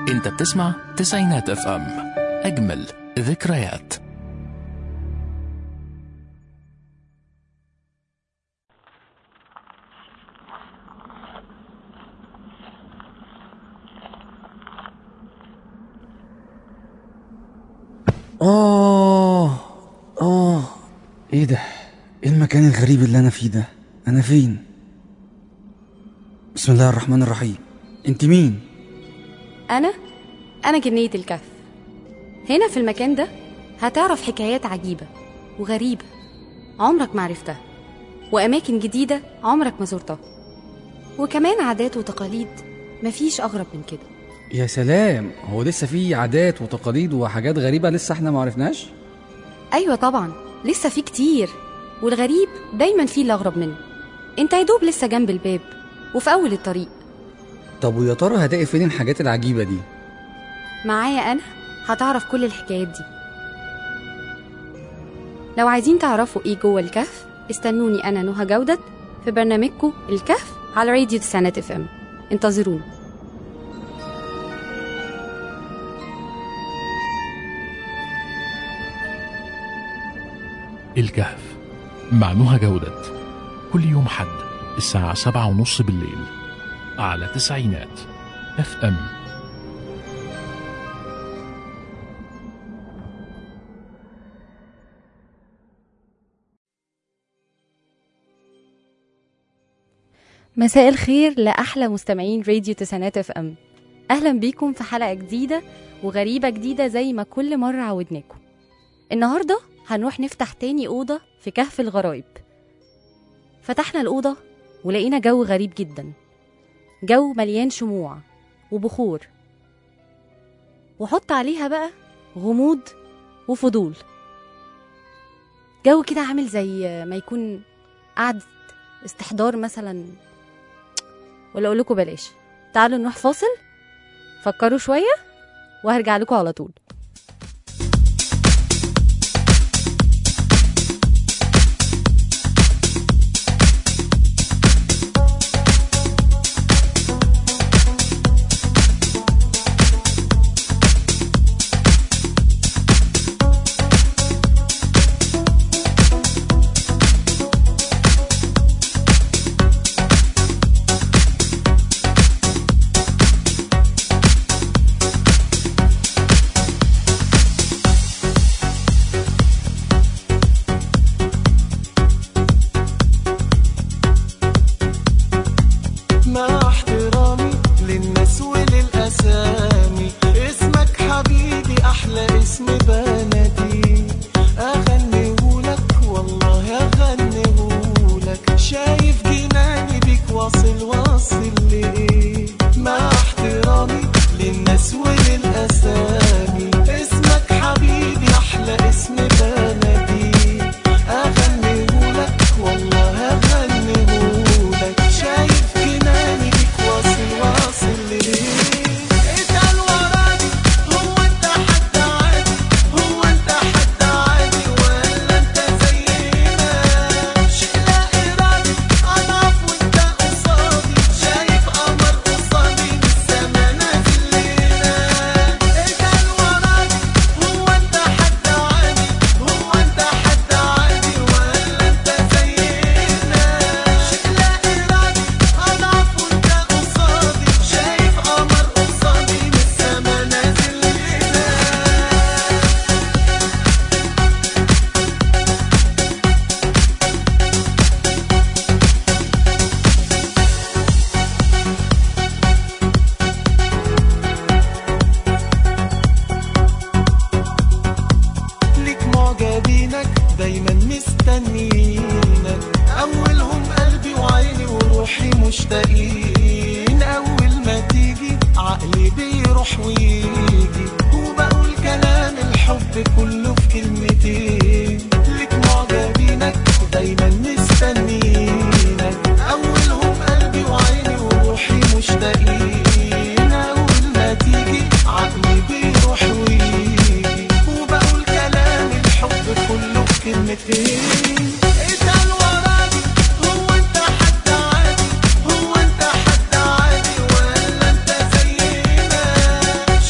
انت بتسمع تسعينات اف ام اجمل ذكريات آه آه إيه ده؟ إيه المكان الغريب اللي أنا فيه ده؟ أنا فين؟ بسم الله الرحمن الرحيم أنت مين؟ أنا أنا جنية الكهف هنا في المكان ده هتعرف حكايات عجيبة وغريبة عمرك ما عرفتها وأماكن جديدة عمرك ما زرتها وكمان عادات وتقاليد مفيش أغرب من كده يا سلام هو لسه في عادات وتقاليد وحاجات غريبة لسه احنا ما عرفناش؟ أيوة طبعا لسه في كتير والغريب دايما فيه اللي أغرب منه انت يا دوب لسه جنب الباب وفي أول الطريق طب ويا ترى هلاقي فين الحاجات العجيبة دي؟ معايا أنا هتعرف كل الحكايات دي لو عايزين تعرفوا إيه جوه الكهف استنوني أنا نهى جودت في برنامجكم الكهف على راديو تسعينات اف ام انتظرونا الكهف مع نهى جودت كل يوم حد الساعة سبعة ونص بالليل على تسعينات اف ام مساء الخير لأحلى مستمعين راديو تسعينات اف ام أهلا بيكم في حلقة جديدة وغريبة جديدة زي ما كل مرة عودناكم النهاردة هنروح نفتح تاني أوضة في كهف الغرايب فتحنا الأوضة ولقينا جو غريب جدا جو مليان شموع وبخور وحط عليها بقى غموض وفضول جو كده عامل زي ما يكون قعدة استحضار مثلا ولا اقول لكم بلاش تعالوا نروح فاصل فكروا شويه وهرجع لكم على طول مع احترامي للناس وللأسامي اسمك حبيبي أحلى اسم بنادي أغنيهولك والله أغنيهولك شايف جناني بيك واصل واصل لإيه مع احترامي للناس وللأسامي اسمك حبيبي أحلى اسم بنادي أغنيهولك والله أغنيهولك شايف جناني بيك واصل واصل ليه اتقل وراني هو انت حد عادي هو انت حد عادي ولا انت زينا شيء لا ارادي اضعف وانت قصادي شايف قمر قصادي من السما نازل لينا اتقل وراني هو انت حد عادي هو انت حد عادي ولا انت زينا شيء لا ارادي اضعف وانت قصادي شايف قمر قصادي من السما نازل لينا ليك معجبينك دايما مستنيينك اولهم قلبي وعيني وروحي مشتاقين اول ما تيجي عقلي بيروح ويجي وبقول كلام الحب كله في كلمتين ليك معجبينك دايما مستنيينك اولهم قلبي وعيني وروحي مشتاقين اول ما تيجي عقلي بيروح ويجي وبقول كلام الحب كله في كلمتين اتقل وراني هو انت حد عادي هو انت حد عادي ولا انت زينا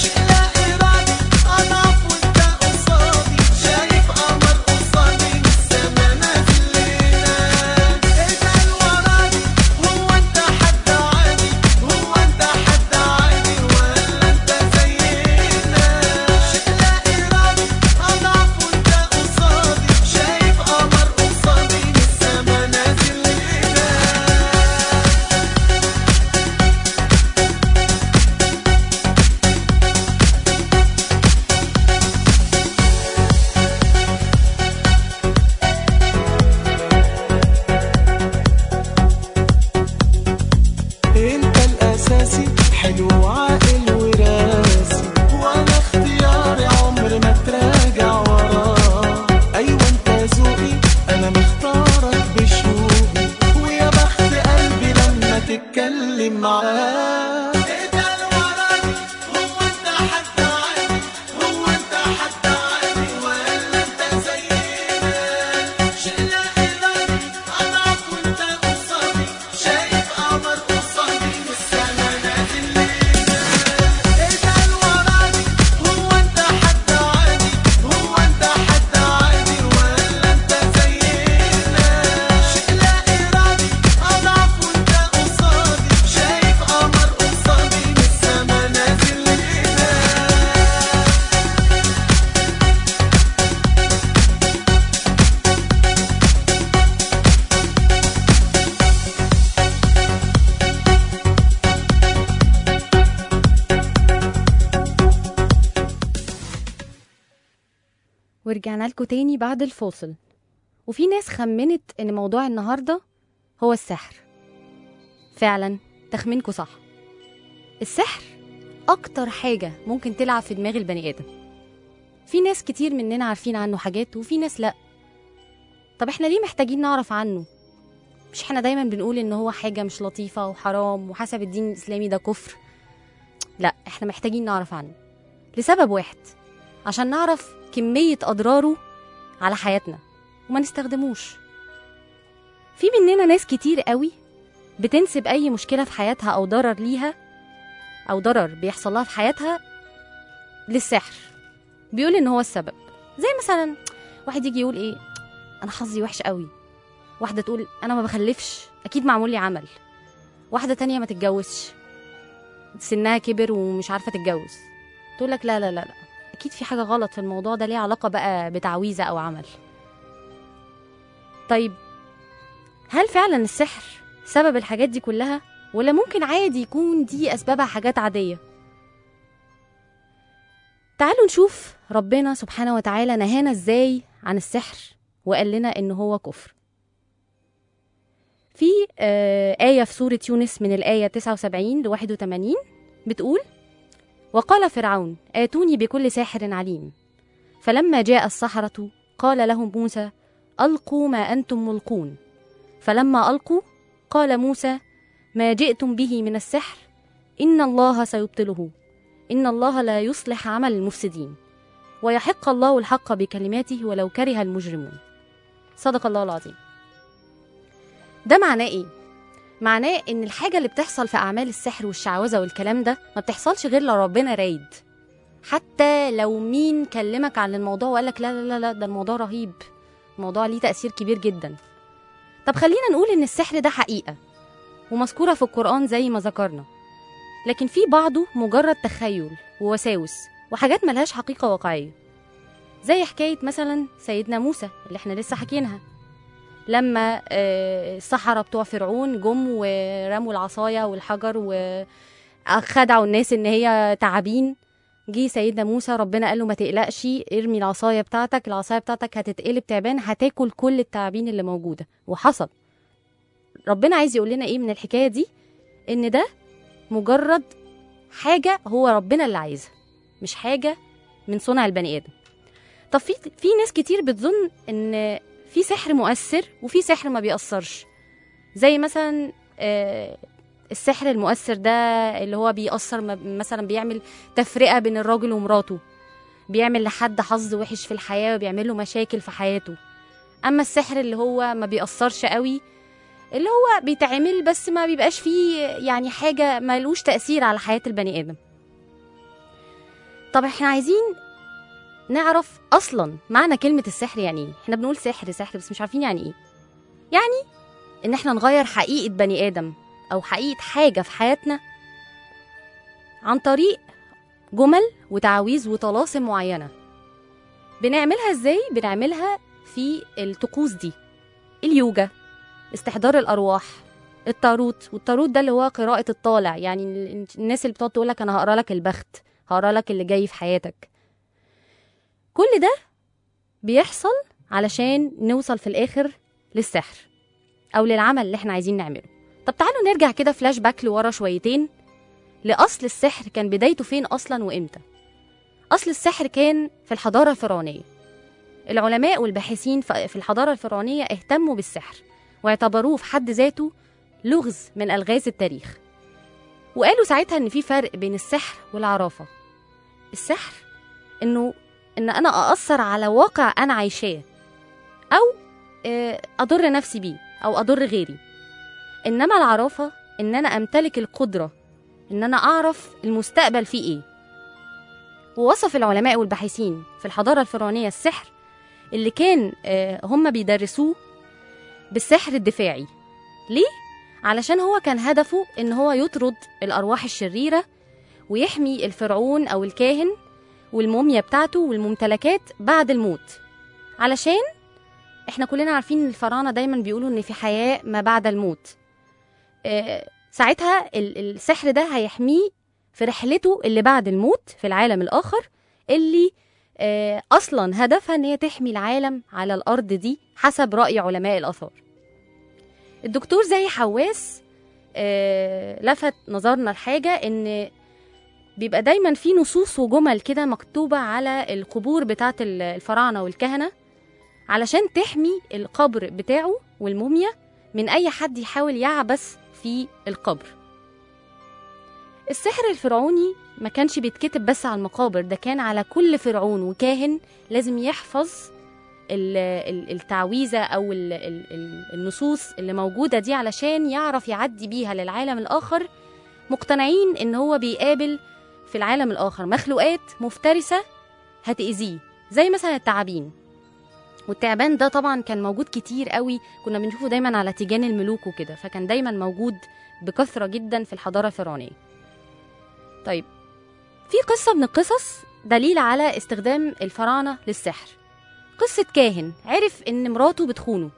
نايم معاه اقبل وراني هو انت حد عادي هو انت حد عادي ولا انت زينا شئنا إرادي أضعف وانت قصادي شايف قمر قصادي من السما نازل لينا اقبل وراني هو انت حد عادي هو انت حد عادي ولا انت زينا شئنا إرادي أضعف وانت قصادي شايف قمر قصادي من السما نازل لينا ورجعنا لكم تاني بعد الفاصل وفي ناس خمنت ان موضوع النهارده هو السحر فعلا تخمينكم صح السحر اكتر حاجه ممكن تلعب في دماغ البني ادم في ناس كتير مننا عارفين عنه حاجات وفي ناس لا طب احنا ليه محتاجين نعرف عنه مش احنا دايما بنقول ان هو حاجه مش لطيفه وحرام وحسب الدين الاسلامي ده كفر لا احنا محتاجين نعرف عنه لسبب واحد عشان نعرف كمية أضراره على حياتنا وما نستخدموش في مننا ناس كتير قوي بتنسب أي مشكلة في حياتها أو ضرر ليها أو ضرر بيحصل لها في حياتها للسحر بيقول إن هو السبب زي مثلا واحد يجي يقول إيه أنا حظي وحش قوي واحدة تقول أنا ما بخلفش أكيد معمول لي عمل واحدة تانية ما تتجوزش سنها كبر ومش عارفة تتجوز تقول لك لا لا لا لا اكيد في حاجه غلط في الموضوع ده ليه علاقه بقى بتعويذه او عمل طيب هل فعلا السحر سبب الحاجات دي كلها ولا ممكن عادي يكون دي اسبابها حاجات عاديه تعالوا نشوف ربنا سبحانه وتعالى نهانا ازاي عن السحر وقال لنا ان هو كفر في آه آية في سورة يونس من الآية 79 ل 81 بتقول وقال فرعون آتوني بكل ساحر عليم فلما جاء السحرة قال لهم موسى ألقوا ما أنتم ملقون فلما ألقوا قال موسى ما جئتم به من السحر إن الله سيبطله إن الله لا يصلح عمل المفسدين ويحق الله الحق بكلماته ولو كره المجرمون صدق الله العظيم ده معناه إيه؟ معناه ان الحاجه اللي بتحصل في اعمال السحر والشعوذه والكلام ده ما بتحصلش غير لو ربنا رايد حتى لو مين كلمك عن الموضوع وقال لك لا لا لا لا ده الموضوع رهيب الموضوع ليه تاثير كبير جدا طب خلينا نقول ان السحر ده حقيقه ومذكوره في القران زي ما ذكرنا لكن في بعضه مجرد تخيل ووساوس وحاجات ملهاش حقيقه واقعيه زي حكايه مثلا سيدنا موسى اللي احنا لسه حكيناها لما آه، السحرة بتوع فرعون جم ورموا العصاية والحجر وخدعوا الناس ان هي تعابين جه سيدنا موسى ربنا قال له ما تقلقش ارمي العصاية بتاعتك العصاية بتاعتك هتتقلب تعبان هتاكل كل التعابين اللي موجودة وحصل ربنا عايز يقول لنا ايه من الحكاية دي ان ده مجرد حاجة هو ربنا اللي عايزها مش حاجة من صنع البني آدم طب في في ناس كتير بتظن ان في سحر مؤثر وفي سحر ما بيأثرش زي مثلا آه، السحر المؤثر ده اللي هو بيأثر م- مثلا بيعمل تفرقة بين الراجل ومراته بيعمل لحد حظ وحش في الحياة وبيعمل له مشاكل في حياته أما السحر اللي هو ما بيأثرش قوي اللي هو بيتعمل بس ما بيبقاش فيه يعني حاجة ملوش تأثير على حياة البني آدم طب احنا عايزين نعرف اصلا معنى كلمه السحر يعني ايه احنا بنقول سحر سحر بس مش عارفين يعني ايه يعني ان احنا نغير حقيقه بني ادم او حقيقه حاجه في حياتنا عن طريق جمل وتعاويذ وطلاسم معينه بنعملها ازاي بنعملها في الطقوس دي اليوجا استحضار الارواح التاروت والتاروت ده اللي هو قراءه الطالع يعني ال- الناس اللي بتقعد تقول لك انا هقرا لك البخت هقرا لك اللي جاي في حياتك كل ده بيحصل علشان نوصل في الاخر للسحر او للعمل اللي احنا عايزين نعمله طب تعالوا نرجع كده فلاش باك لورا شويتين لاصل السحر كان بدايته فين اصلا وامتى اصل السحر كان في الحضاره الفرعونيه العلماء والباحثين ف- في الحضاره الفرعونيه اهتموا بالسحر واعتبروه في حد ذاته لغز من الغاز التاريخ وقالوا ساعتها ان في فرق بين السحر والعرافه السحر انه ان انا ااثر على واقع انا عايشاه او آه، اضر نفسي بيه او اضر غيري انما العرافه ان انا امتلك القدره ان انا اعرف المستقبل فيه ايه ووصف العلماء والباحثين في الحضاره الفرعونيه السحر اللي كان آه، هم بيدرسوه بالسحر الدفاعي ليه علشان هو كان هدفه ان هو يطرد الارواح الشريره ويحمي الفرعون او الكاهن والموميا بتاعته والممتلكات بعد الموت علشان احنا كلنا عارفين ان الفراعنه دايما بيقولوا ان في حياه ما بعد الموت آه، ساعتها ال- السحر ده هيحميه في رحلته اللي بعد الموت في العالم الاخر اللي آه، اصلا هدفها ان هي تحمي العالم على الارض دي حسب راي علماء الاثار الدكتور زي حواس آه، لفت نظرنا لحاجه ان بيبقى دايما في نصوص وجمل كده مكتوبه على القبور بتاعه ال- الفراعنه والكهنه علشان تحمي القبر بتاعه والموميا من اي حد يحاول يعبث في القبر السحر الفرعوني ما كانش بيتكتب بس على المقابر ده كان على كل فرعون وكاهن لازم يحفظ ال- ال- التعويذة أو ال- ال- ال- النصوص اللي موجودة دي علشان يعرف يعدي بيها للعالم الآخر مقتنعين إن هو بيقابل في العالم الآخر مخلوقات مفترسة هتأذيه زي مثلا التعابين والتعبان ده طبعا كان موجود كتير قوي كنا بنشوفه دايما على تيجان الملوك وكده فكان دايما موجود بكثرة جدا في الحضارة الفرعونية طيب في قصة من القصص دليل على استخدام الفراعنة للسحر قصة كاهن عرف إن مراته بتخونه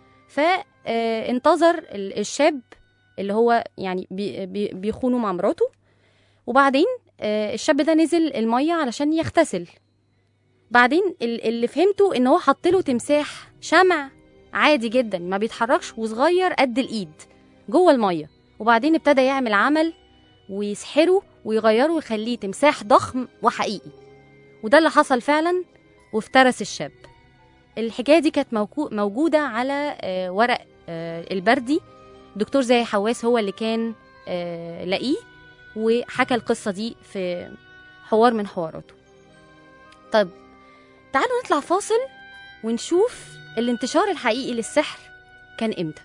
فانتظر الشاب اللي هو يعني بي- بي- بيخونه مع مراته وبعدين آه، الشاب ده نزل المية علشان يغتسل بعدين ال- اللي فهمته ان هو حط له تمساح شمع عادي جدا ما بيتحركش وصغير قد الايد جوه الميه وبعدين ابتدى يعمل عمل ويسحره ويغيره ويخليه تمساح ضخم وحقيقي وده اللي حصل فعلا وافترس الشاب الحكايه دي كانت موكو- موجوده على آه، ورق آه، البردي دكتور زي حواس هو اللي كان آه، لاقيه وحكى القصه دي في حوار من حواراته طب تعالوا نطلع فاصل ونشوف الانتشار الحقيقي للسحر كان امتى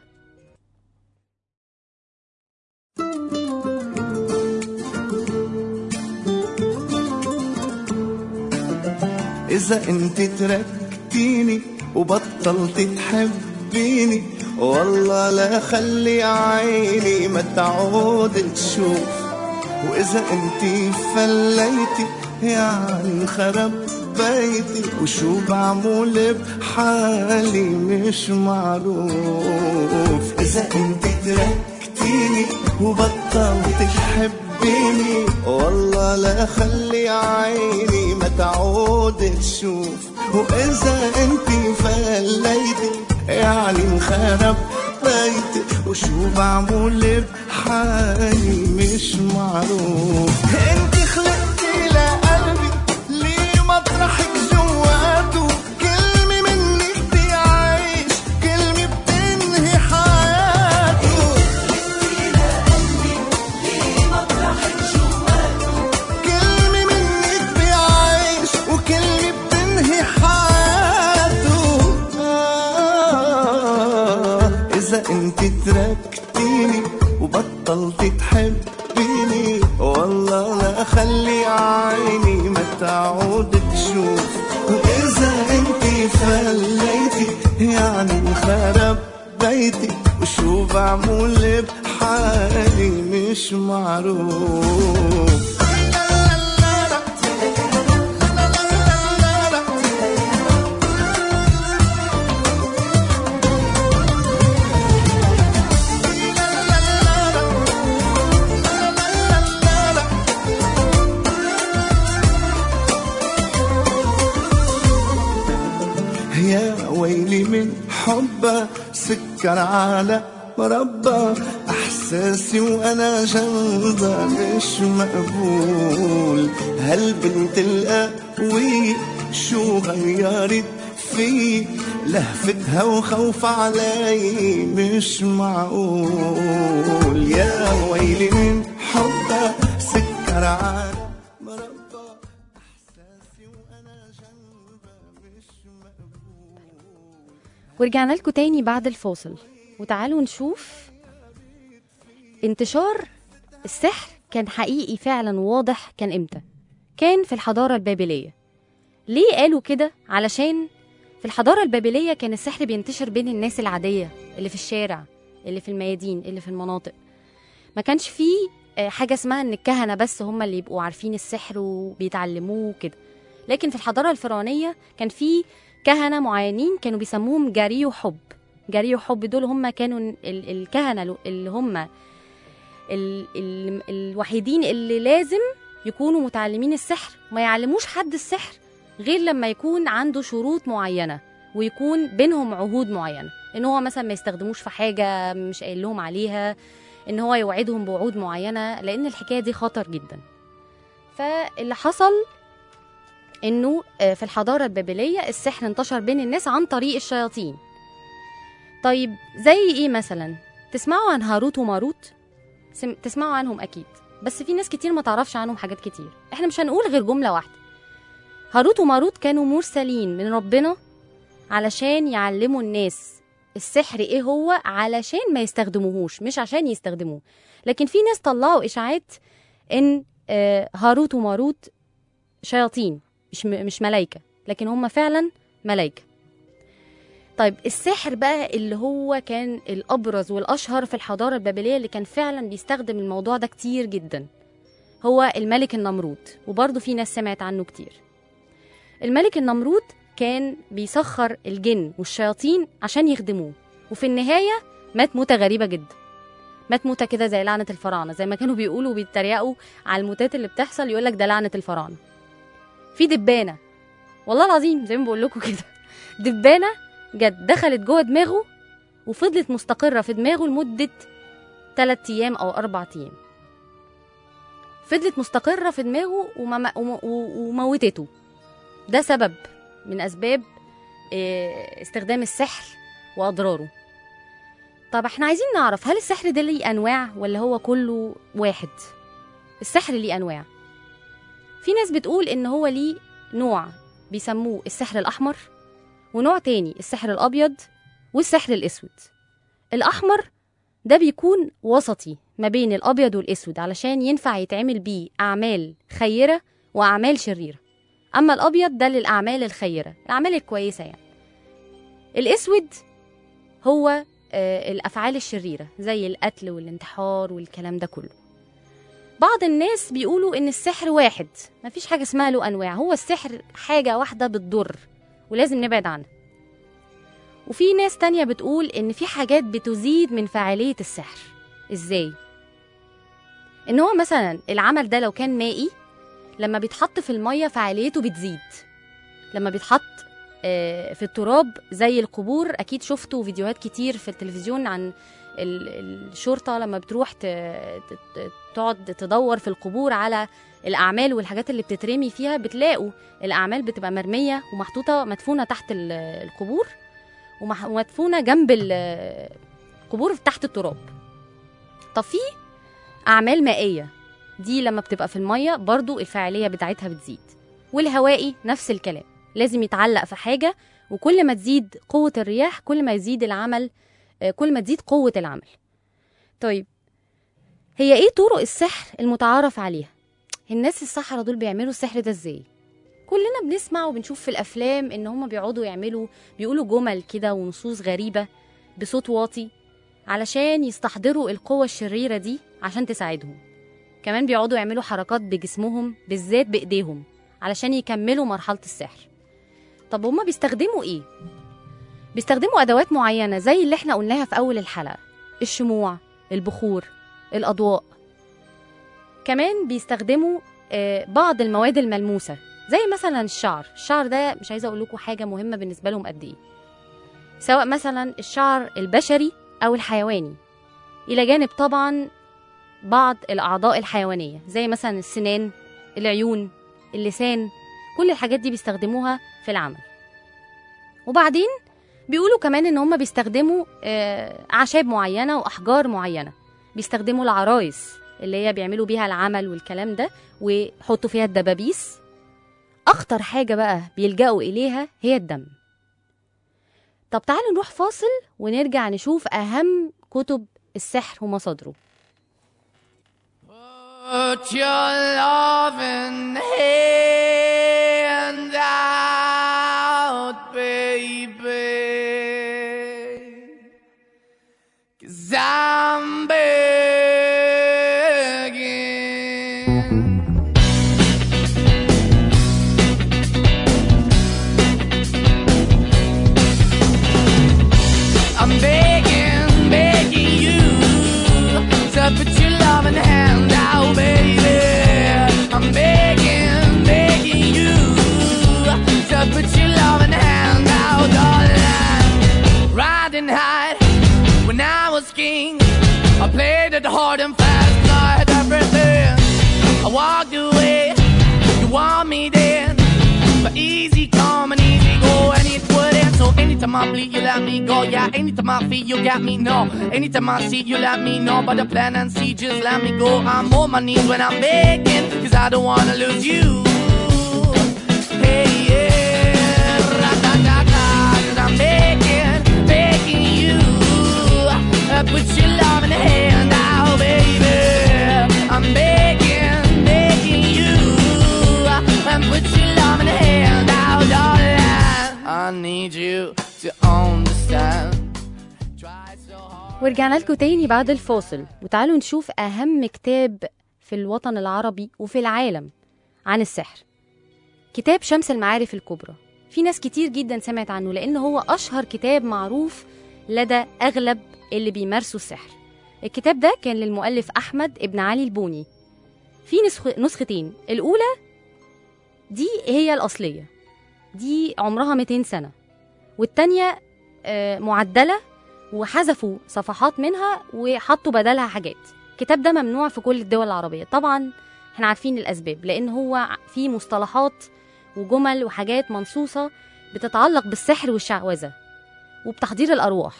إذا أنت تركتيني وبطلت تحبيني والله لا خلي عيني ما تعود تشوف وإذا أنت فليتي يعني خرب بيتي وشو بعمل بحالي مش معروف إذا أنت تركتيني وبطلت تحبيني والله لا خلي عيني ما تعود تشوف وإذا أنت فليتي يعني انخرب بيتي وشو بعمل بحالي مش معروف انت خلقتي لقلبي ليه مطرحك جواته كلمة منك بيعيش كلمة بتنهي حياته كلمة منك بيعيش وكلمة بتنهي حياته آه إذا أنت تركتيني وبطلت تحبيني والله لا خلي عيني ما تعود تشوف وإذا أنت فليتي يعني انخرب بيتي وشو بعمل بحالي مش معروف يا ويلي من حبه سكر على مربى احساسي وانا جنبها مش مقبول هالبنت القوية شو غيرت في لهفتها وخوف علي مش معقول يا ويلي من حب سرعان مربى احساسي وانا جنبه مش مقبول ورجعنا لكم تاني بعد الفاصل وتعالوا نشوف انتشار السحر كان حقيقي فعلا واضح كان امتى كان في الحضارة البابلية ليه قالوا كده علشان في الحضارة البابلية كان السحر بينتشر بين الناس العادية اللي في الشارع اللي في الميادين اللي في المناطق ما كانش فيه آه، حاجة اسمها ان الكهنة بس هم اللي يبقوا عارفين السحر وبيتعلموه كده لكن في الحضارة الفرعونية كان في كهنة معينين كانوا بيسموهم جري وحب جري وحب دول هم كانوا ال- الكهنة اللي هم ال ال الوحيدين اللي لازم يكونوا متعلمين السحر ما يعلموش حد السحر غير لما يكون عنده شروط معينة ويكون بينهم عهود معينة ان هو مثلا ما يستخدموش في حاجة مش قايل لهم عليها ان هو يوعدهم بوعود معينة لان الحكاية دي خطر جدا فاللي حصل انه آه، في الحضارة البابلية السحر انتشر بين الناس عن طريق الشياطين طيب زي ايه مثلا تسمعوا عن هاروت وماروت سم... تسمعوا عنهم اكيد بس في ناس كتير ما تعرفش عنهم حاجات كتير احنا مش هنقول غير جملة واحدة هاروت وماروت كانوا مرسلين من ربنا علشان يعلموا الناس السحر ايه هو علشان ما يستخدموهوش مش عشان يستخدموه لكن في ناس طلعوا اشاعات ان آه، هاروت وماروت شياطين مش م- مش ملايكه لكن هم فعلا ملايكه طيب السحر بقى اللي هو كان الابرز والاشهر في الحضاره البابليه اللي كان فعلا بيستخدم الموضوع ده كتير جدا هو الملك النمرود وبرضه في ناس سمعت عنه كتير الملك النمرود كان بيسخر الجن والشياطين عشان يخدموه وفي النهايه مات موته غريبه جدا مات موته كده زي لعنه الفراعنه زي ما كانوا بيقولوا بيتريقوا على الموتات اللي بتحصل يقول لك ده لعنه الفراعنه في دبانه والله العظيم زي ما بقول لكم كده دبانه جت دخلت جوه دماغه وفضلت مستقره في دماغه لمده 3 ايام او 4 ايام فضلت مستقره في دماغه وما وم- و- وموتته ده سبب من اسباب آه، استخدام السحر واضراره طب احنا عايزين نعرف هل السحر ده ليه انواع ولا هو كله واحد السحر ليه انواع في ناس بتقول ان هو ليه نوع بيسموه السحر الاحمر ونوع تاني السحر الابيض والسحر الاسود الاحمر ده بيكون وسطي ما بين الابيض والاسود علشان ينفع يتعمل بيه اعمال خيره واعمال شريره اما الابيض ده للاعمال الخيره الاعمال الكويسه يعني الاسود هو آه، الافعال الشريره زي القتل والانتحار والكلام ده كله بعض الناس بيقولوا ان السحر واحد مفيش حاجه اسمها له انواع هو السحر حاجه واحده بتضر ولازم نبعد عنها وفي ناس تانية بتقول ان في حاجات بتزيد من فاعليه السحر ازاي ان هو مثلا العمل ده لو كان مائي لما بيتحط في الميه فعاليته بتزيد لما بيتحط آه، في التراب زي القبور اكيد شفتوا فيديوهات كتير في التلفزيون عن ال- الشرطه لما بتروح ت- ت- تقعد تدور في القبور على الاعمال والحاجات اللي بتترمي فيها بتلاقوا الاعمال بتبقى مرميه ومحطوطه مدفونه تحت ال- القبور ومح- ومدفونه جنب ال- القبور تحت التراب طب في اعمال مائيه دي لما بتبقى في الميه برضو الفاعليه بتاعتها بتزيد والهوائي نفس الكلام لازم يتعلق في حاجه وكل ما تزيد قوه الرياح كل ما يزيد العمل آه، كل ما تزيد قوه العمل طيب هي ايه طرق السحر المتعارف عليها الناس السحرة دول بيعملوا السحر ده ازاي كلنا بنسمع وبنشوف في الافلام ان هم بيقعدوا يعملوا بيقولوا جمل كده ونصوص غريبه بصوت واطي علشان يستحضروا القوة الشريرة دي عشان تساعدهم كمان بيقعدوا يعملوا حركات بجسمهم بالذات بإيديهم علشان يكملوا مرحلة السحر طب هما بيستخدموا إيه؟ بيستخدموا أدوات معينة زي اللي احنا قلناها في أول الحلقة الشموع البخور الأضواء كمان بيستخدموا آه، بعض المواد الملموسة زي مثلا الشعر الشعر ده مش عايزة أقول لكم حاجة مهمة بالنسبة لهم قد إيه سواء مثلا الشعر البشري أو الحيواني إلى جانب طبعا بعض الأعضاء الحيوانية زي مثلا السنان العيون اللسان كل الحاجات دي بيستخدموها في العمل وبعدين بيقولوا كمان ان هم بيستخدموا آه، اعشاب معينه واحجار معينه بيستخدموا العرايس اللي هي بيعملوا بيها العمل والكلام ده ويحطوا فيها الدبابيس اخطر حاجه بقى بيلجأوا اليها هي الدم طب تعالوا نروح فاصل ونرجع نشوف اهم كتب السحر ومصادره Put your loving hand out, baby. Cause I'm begging. I'm begging, begging you to put your loving hand out, baby. I'm begging, begging you to put your loving hand out, darling. Riding high when I was king, I played it hard and fast, I had everything. I walked away, you want me then, but easy come and easy go, and it wouldn't. So anytime I bleed, you let me go. Yeah, anytime I feel, you got me. No, anytime I see, you let me know. But the plan and see, just let me go. I'm on my knees when I'm begging, cause I don't wanna lose you. Hey, yeah, ra-da-da-da, cause I'm begging, begging you. Uh, Put your love in the hand out, baby. I'm begging, begging you. And put your love in the hand out, darling. I need you to understand. Try so hard. ورجعنا لكم تاني بعد الفاصل وتعالوا نشوف أهم كتاب في الوطن العربي وفي العالم عن السحر كتاب شمس المعارف الكبرى في ناس كتير جدا سمعت عنه لأنه هو أشهر كتاب معروف لدى أغلب اللي بيمارسوا السحر الكتاب ده كان للمؤلف أحمد ابن علي البوني في نسخ... نسختين الأولى دي هي الأصلية دي عمرها 200 سنة والتانية آه، معدلة وحذفوا صفحات منها وحطوا بدلها حاجات الكتاب ده ممنوع في كل الدول العربية طبعا احنا عارفين الأسباب لأن هو فيه مصطلحات وجمل وحاجات منصوصة بتتعلق بالسحر والشعوذة وبتحضير الأرواح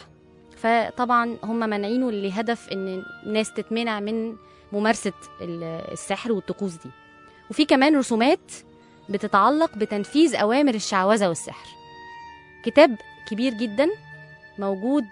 فطبعا هم مانعينه لهدف ان الناس تتمنع من ممارسة ال- السحر والطقوس دي وفي كمان رسومات بتتعلق بتنفيذ أوامر الشعوذة والسحر كتاب كبير جدا موجود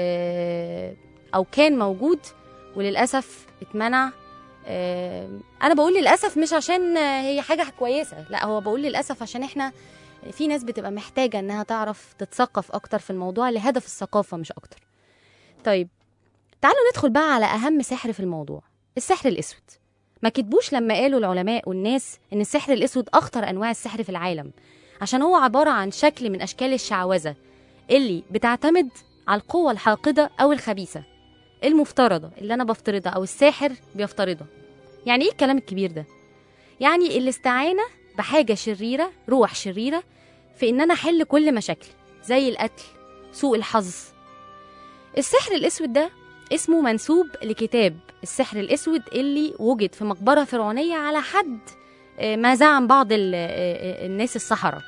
آه، او كان موجود وللاسف اتمنع آه، انا بقول للاسف مش عشان آه، هي حاجه كويسه لا هو بقول للاسف عشان احنا في ناس بتبقى محتاجه انها تعرف تتثقف اكتر في الموضوع لهدف الثقافه مش اكتر طيب تعالوا ندخل بقى على اهم سحر في الموضوع السحر الاسود ما كتبوش لما قالوا العلماء والناس ان السحر الاسود اخطر انواع السحر في العالم عشان هو عباره عن شكل من اشكال الشعوذه اللي بتعتمد على القوة الحاقدة أو الخبيثة المفترضة اللي أنا بفترضها أو الساحر بيفترضها يعني إيه الكلام الكبير ده؟ يعني الاستعانة بحاجة شريرة روح شريرة في إن أنا أحل كل مشاكل زي القتل سوء الحظ السحر الأسود ده اسمه منسوب لكتاب السحر الأسود اللي وجد في مقبرة فرعونية على حد آه، ما زعم بعض ال- آه، آه، الناس السحرة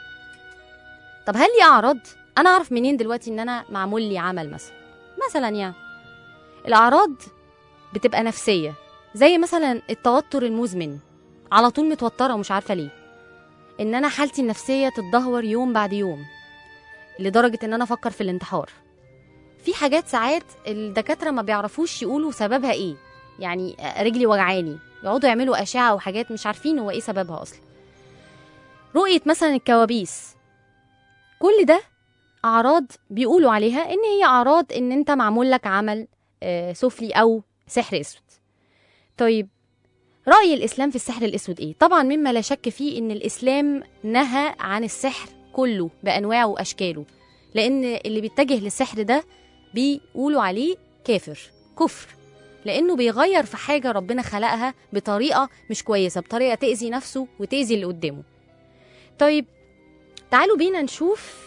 طب هل لي أعراض؟ انا اعرف منين دلوقتي ان انا معمول لي عمل مثلا مثلا يعني الاعراض بتبقى نفسيه زي مثلا التوتر المزمن على طول متوتره ومش عارفه ليه ان انا حالتي النفسيه تتدهور يوم بعد يوم لدرجه ان انا افكر في الانتحار في حاجات ساعات الدكاتره ما بيعرفوش يقولوا سببها ايه يعني رجلي وجعاني يقعدوا يعملوا اشعه وحاجات مش عارفين هو ايه سببها اصلا رؤيه مثلا الكوابيس كل ده اعراض بيقولوا عليها ان هي اعراض ان انت معمول لك عمل آه، سفلي او سحر اسود طيب راي الاسلام في السحر الاسود ايه طبعا مما لا شك فيه ان الاسلام نهى عن السحر كله بانواعه واشكاله لان اللي بيتجه للسحر ده بيقولوا عليه كافر كفر لانه بيغير في حاجه ربنا خلقها بطريقه مش كويسه بطريقه تاذي نفسه وتاذي اللي قدامه طيب تعالوا بينا نشوف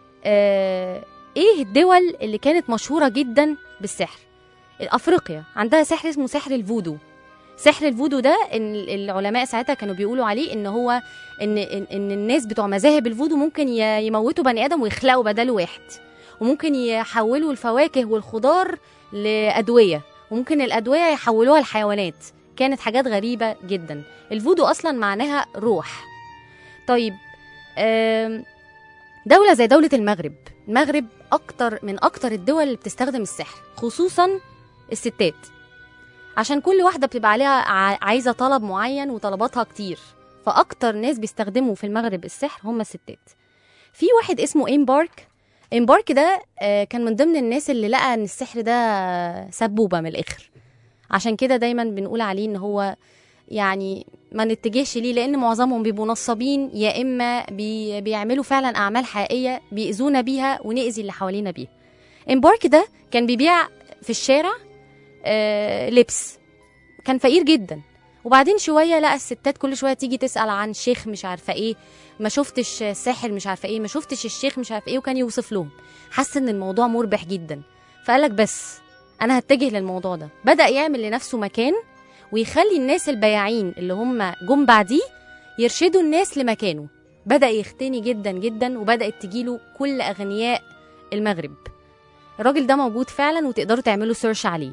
آه ايه الدول اللي كانت مشهوره جدا بالسحر افريقيا عندها سحر اسمه سحر الفودو سحر الفودو ده ان العلماء ساعتها كانوا بيقولوا عليه ان هو ان ان, إن الناس بتوع مذاهب الفودو ممكن ي- يموتوا بني ادم ويخلقوا بداله واحد وممكن يحولوا الفواكه والخضار لادويه وممكن الادويه يحولوها لحيوانات كانت حاجات غريبة جدا الفودو أصلا معناها روح طيب آم، دولة زي دولة المغرب المغرب أكتر من أكتر الدول اللي بتستخدم السحر خصوصا الستات عشان كل واحدة بتبقى عليها ع- عايزة طلب معين وطلباتها كتير فأكتر ناس بيستخدموا في المغرب السحر هم الستات في واحد اسمه إمبارك إمبارك ده آه، كان من ضمن الناس اللي لقى إن السحر ده سبوبة من الآخر عشان كده دايما بنقول عليه إن هو يعني ما نتجهش ليه لان معظمهم بيبقوا نصابين يا اما بي بيعملوا فعلا اعمال حقيقيه بيأذونا بيها ونأذي اللي حوالينا بيها امبارك ده كان بيبيع في الشارع آه لبس كان فقير جدا وبعدين شويه لقى الستات كل شويه تيجي تسال عن شيخ مش عارفه ايه ما شفتش ساحر مش عارفه ايه ما شفتش الشيخ مش عارفه ايه وكان يوصف لهم حس ان الموضوع مربح جدا فقال لك بس انا هتجه للموضوع ده بدا يعمل لنفسه مكان ويخلي الناس البياعين اللي هم جم بعديه يرشدوا الناس لمكانه بدأ يختني جدا جدا وبدأت تجيله كل أغنياء المغرب الراجل ده موجود فعلا وتقدروا تعملوا سيرش عليه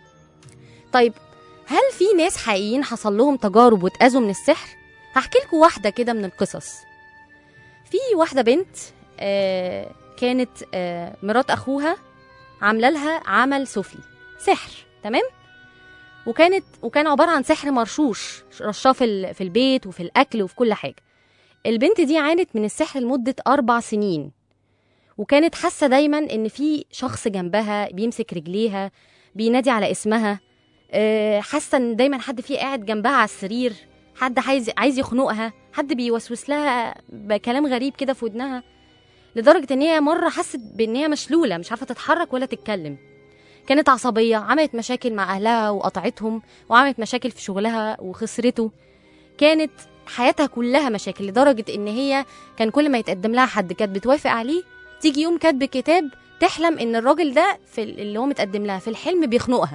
طيب هل في ناس حقيقيين حصل لهم تجارب واتأذوا من السحر؟ هحكي لكم واحدة كده من القصص في واحدة بنت آه كانت آه مرات أخوها عاملة لها عمل سفلي سحر تمام؟ وكانت وكان عباره عن سحر مرشوش رشاه في ال- في البيت وفي الاكل وفي كل حاجه البنت دي عانت من السحر لمده اربع سنين وكانت حاسه دايما ان في شخص جنبها بيمسك رجليها بينادي على اسمها آه، حاسه ان دايما حد فيه قاعد جنبها على السرير حد عايز عايز يخنقها حد بيوسوس لها بكلام غريب كده في ودنها لدرجه ان هي مره حست بان هي مشلوله مش عارفه تتحرك ولا تتكلم كانت عصبية عملت مشاكل مع أهلها وقطعتهم وعملت مشاكل في شغلها وخسرته كانت حياتها كلها مشاكل لدرجة إن هي كان كل ما يتقدم لها حد كانت بتوافق عليه تيجي يوم كاتب كتاب تحلم إن الراجل ده في ال- اللي هو متقدم لها في الحلم بيخنقها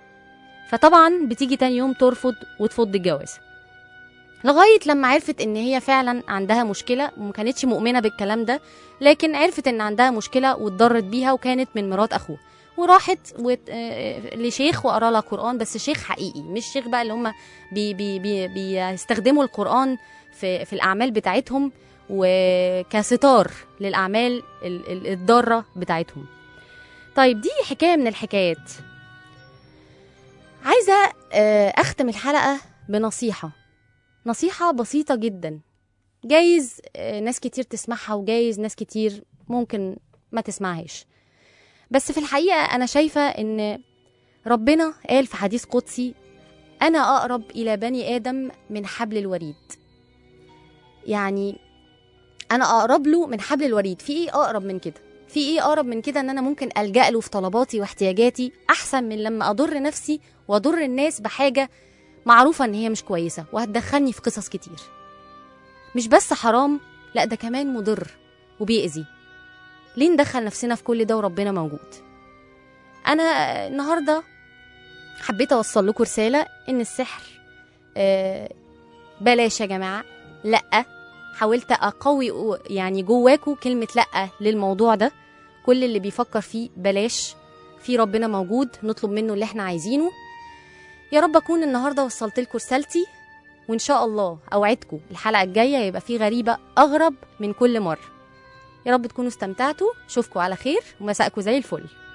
فطبعا بتيجي تاني يوم ترفض وتفض الجواز لغاية لما عرفت إن هي فعلا عندها مشكلة وما كانتش مؤمنة بالكلام ده لكن عرفت إن عندها مشكلة واتضرت بيها وكانت من مرات أخوه وراحت وت... آه، لشيخ وقرا لها قران بس شيخ حقيقي مش شيخ بقى اللي هم بي... بي... بي... بيستخدموا القران في في الاعمال بتاعتهم وكستار للاعمال ال- ال- الضاره بتاعتهم طيب دي حكايه من الحكايات عايزه آه، اختم الحلقه بنصيحه نصيحه بسيطه جدا جايز آه، ناس كتير تسمعها وجايز ناس كتير ممكن ما تسمعهاش بس في الحقيقة أنا شايفة إن ربنا قال في حديث قدسي أنا أقرب إلى بني آدم من حبل الوريد يعني أنا أقرب له من حبل الوريد في إيه أقرب من كده في إيه أقرب من كده إن أنا ممكن ألجأ له في طلباتي واحتياجاتي أحسن من لما أضر نفسي وأضر الناس بحاجة معروفة إن هي مش كويسة وهتدخلني في قصص كتير مش بس حرام لا ده كمان مضر وبيأذي ليه ندخل نفسنا في كل ده وربنا موجود انا النهارده حبيت اوصل لكم رساله ان السحر آه، بلاش يا جماعه لا حاولت اقوي يعني جواكوا كلمه لا للموضوع ده كل اللي بيفكر فيه بلاش في ربنا موجود نطلب منه اللي احنا عايزينه يا رب اكون النهارده وصلت لكم رسالتي وان شاء الله اوعدكم الحلقه الجايه يبقى في غريبه اغرب من كل مره يا رب تكونوا استمتعتوا اشوفكم على خير ومساءكم زي الفل